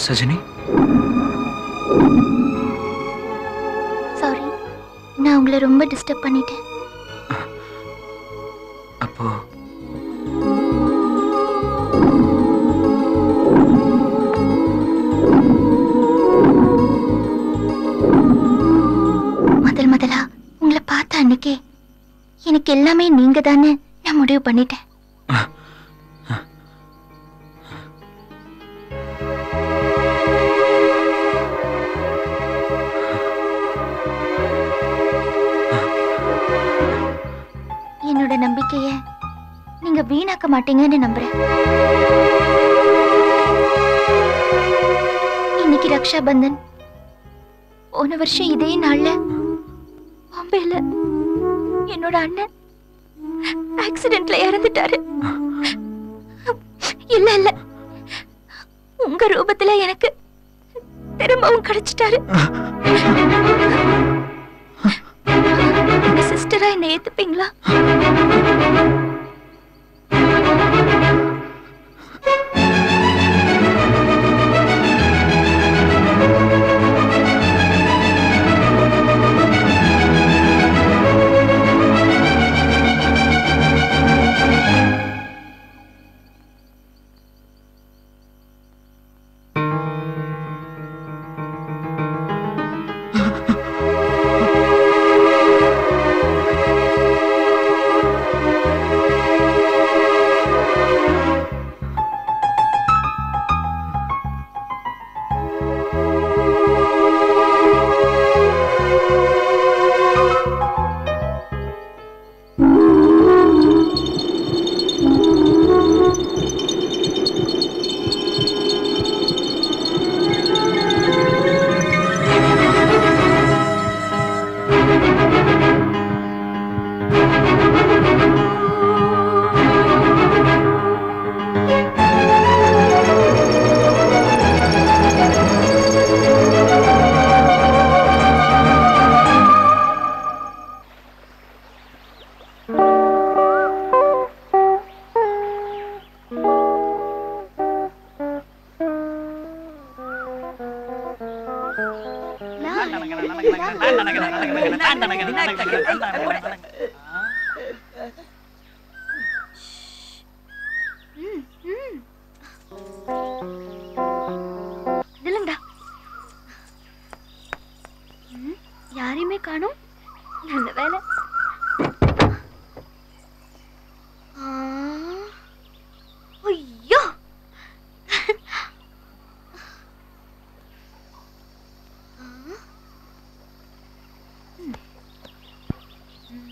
Sajini sorry நான் உங்களை ரொம்ப டிஸ்டர்ப் பண்ணிட்டேன் அப்போ முதல் முதலா உங்களை பார்த்த அன்னைக்கே எனக்கு எல்லாமே நீங்க தானே நான் முடிவு பண்ணிட்டேன் என்னோட நம்பிக்கைய நீங்க வீணாக்க மாட்டீங்கன்னு நம்புறேன் இன்னைக்கு ரக்ஷா பந்தன் போன வருஷம் இதே நாள்ல பாம்பேல என்னோட அண்ணன் ஆக்சிடென்ட்ல இறந்துட்டாரு இல்ல இல்ல உங்க ரூபத்துல எனக்கு திரும்பவும் கிடைச்சிட்டாரு உங்க சிஸ்டரா என்ன ஏத்துப்பீங்களா நில்லுங்கடா ம், யாரையுமே காணும் நல்ல வேலை ஆ, ஐயோ ஆ. ம். ம்.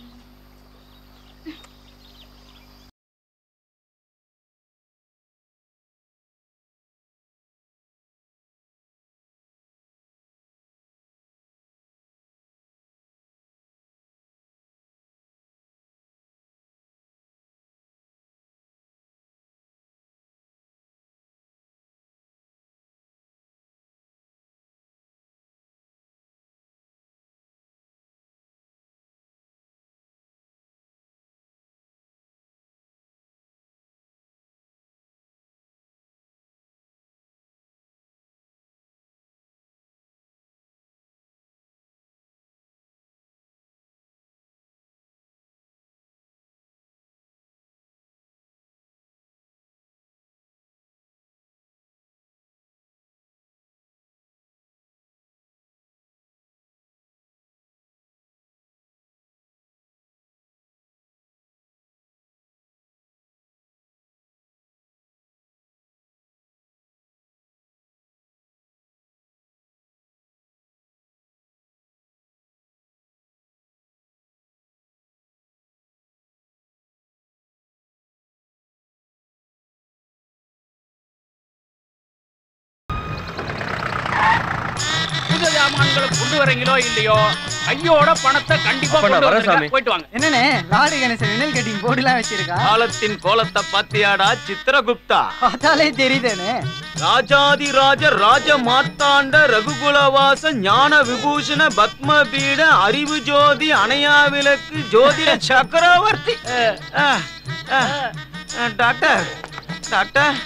புது ஜாமான்களை கொண்டு வரீங்களோ இல்லையோ கையோட பணத்தை கண்டிப்பா அப்ப நான் கொண்டு வரேன் வந்துருங்க. சாமி. போயிட்டு வாங்க என்னண்ணே லாரி கணேசன் வினல் கட்டிங் போர்டுலாம் வச்சிருக்கா காலத்தின் கோலத்தை பாத்தியாடா சித்திரகுப்தா பார்த்தாலே தெரியுதேனே ராஜாதி ராஜ ராஜ மார்த்தாண்ட ரகுகுலவாச ஞான விபூஷண பத்ம பீட அறிவு ஜோதி அணையா விளக்கு ஜோதிட சக்கரவர்த்தி அஹ், அஹ், அஹ், அஹ், டாக்டர் டாக்டர்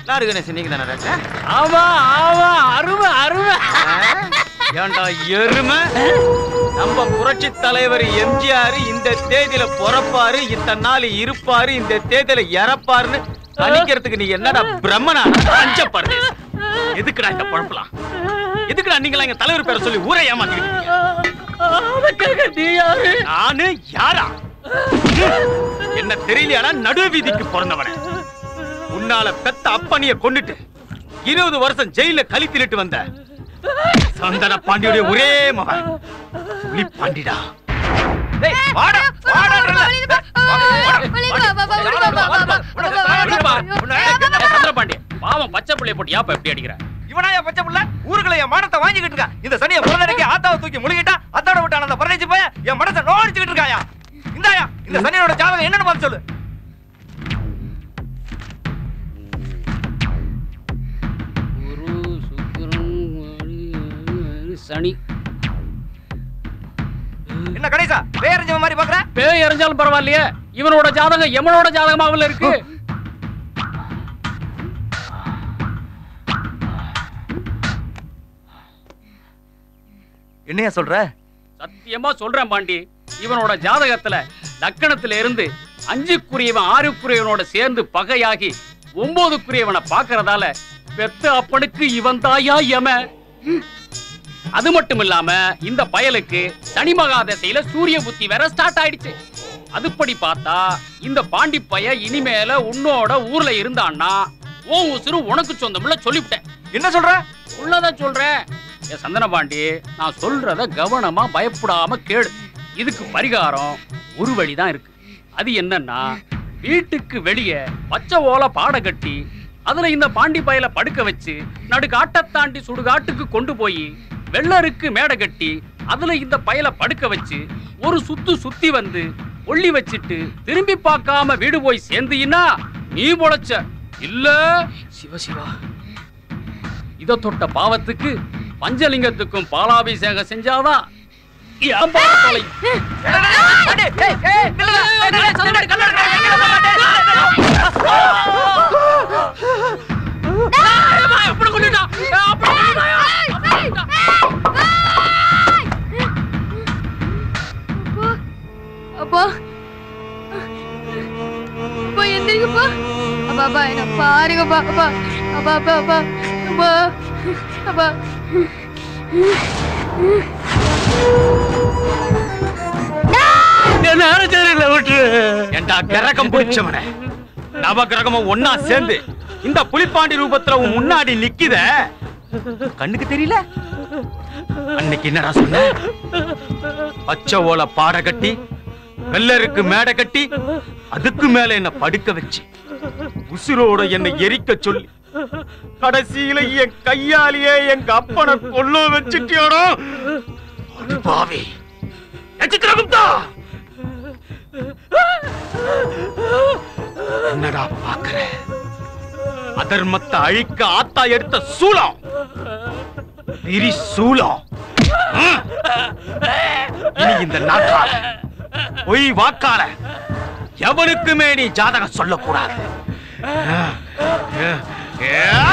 லாரி கணேசன் நீங்க தானே ராஜா ஆமா ஆமா அருமை அருமை ஏண்டா எருமை நம்ம புரட்சி தலைவர் எம்ஜிஆர் இந்த தேதியில பிறப்பாரு இத்தனை நாள் இருப்பாரு இந்த தேதியில இறப்பாருன்னு கணிக்கிறதுக்கு நீ என்னடா பிரம்மனா அஞ்ச பாரு எதுக்குடா இந்த குழப்பலாம் எதுக்குடா நீங்களா எங்க தலைவர் பேரை சொல்லி ஊரை ஏமாத்திக்கிட்டு அதுக்காக நீ யாரு நானு யாரா என்ன தெரியலையாடா நடு வீதிக்கு பிறந்தவன உன்னால பெத்த அப்பனிய கொண்டுட்டு இருபது வருஷம் ஜெயில கழித்திட்டு வந்த சந்தன பாண்டியுடைய ஒரே மகன் புலி பாண்டிடா டேய், வாடா, வாடான்றல. சந்திரபாண்டி பாவம் பச்சை பிள்ளைய போட்டு ஏப்ப எப்படி அடிக்கிற இவனா என் பச்சை புள்ள ஊருக்குள்ள என் மானத்தை வாங்கிக்கிட்டு இருக்கான் இந்த சனியை புறநடைக்கு ஆத்தாவை தூக்கி முழுகிட்டா அத்தோட விட்டான அந்த பரதேசி போய் என் மனசை நோடிச்சுக்கிட்டு இருக்காயா இந்தாயா இந்த சனியோட ஜாதகம் என்னன்னு பார்த்து சொல்லு குரு சுக்கிரன் சனி என்ன கணேசா பேரஞ்சவன் மாதிரி பாக்குற பேய் எறிஞ்சாலும் பரவாயில்லையே இவனோட ஜாதகம் எமனோட ஜாதகமாவில் இருக்கு என்னையா சொல்ற சத்தியமா சொல்றேன் பாண்டி இவனோட ஜாதகத்துல லக்கணத்துல இருந்து அஞ்சுக்குரியவன் ஆறுக்குரியவனோட சேர்ந்து பகையாகி ஒன்பதுக்குரியவனை பாக்குறதால பெத்த அப்பனுக்கு இவன் தாயா யம அது மட்டும் இல்லாம இந்த பயலுக்கு சனி மகாதசையில சூரிய புத்தி வேற ஸ்டார்ட் ஆயிடுச்சு அதுபடி பார்த்தா இந்த பாண்டி பைய இனிமேல உன்னோட ஊர்ல இருந்தான்னா உன் உசுறு உனக்கு சொந்தம்ல சொல்லிவிட்டேன் என்ன சொல்ற உள்ளதான் சொல்றேன் என் சந்தன பாண்டி நான் சொல்றத கவனமா பயப்படாம கேளு இதுக்கு பரிகாரம் ஒரு வழிதான் இருக்கு அது என்னன்னா வீட்டுக்கு வெளியே பச்சை ஓலை பாட கட்டி அதுல இந்த பாண்டி பயல படுக்க வச்சு நடுக்காட்டை தாண்டி சுடுகாட்டுக்கு கொண்டு போய் வெள்ளருக்கு மேடை கட்டி அதுல இந்த பயல படுக்க வச்சு ஒரு சுத்து சுத்தி வந்து ஒள்ளி வச்சிட்டு திரும்பி பார்க்காம வீடு போய் சேர்ந்தீன்னா நீ பொழைச்ச இல்ல சிவ சிவா இத தொட்ட பாவத்துக்கு பஞ்சலிங்கத்துக்கும் பாலாபிஷேகம் செஞ்சாதான் என் பாவம் தொலையும். ஏம்மா, எப்படி கொன்னுட்டான்? ஏ, அப்படி கொன்னுட்டாயா? அப்பா அப்பா எந்திரிங்கப்பா அப்பா அப்பா என்ன பாருங்கப்பா அப்பா அப்பா அப்பா அப்பா அப்பா அப்பா என்ன அரைச்சேரியில விட்டுரு. ஏண்டா கிரகம் பிடிச்சவன நவ கிரகமும் ஒன்னா சேர்ந்து இந்த புலிப்பாண்டி ரூபத்துல உன் முன்னாடி நிக்குத கண்ணுக்கு தெரியல அன்னைக்கு என்னடா சொன்ன பச்சை ஓலை பாட கட்டி வெள்ளருக்கு மேடை கட்டி அதுக்கு மேல என்ன படுக்க வச்சு உசுரோட என்னை எரிக்க சொல்லி கடைசியில என் கையாலேயே எங்க அப்பனை கொல்ல வச்சுட்டியோடோ அது பாவி நட்சத்திரகுப்தா என்னடா பாக்குற அதர்மத்தை அழிக்க ஆத்தா எடுத்த சூலம் திரி சூலம் ம். இனி இந்த நாட்டால பொய் வாக்கால எவனுக்குமே நீ ஜாதகம் சொல்லக்கூடாது ஆ, ஆ, ஆ.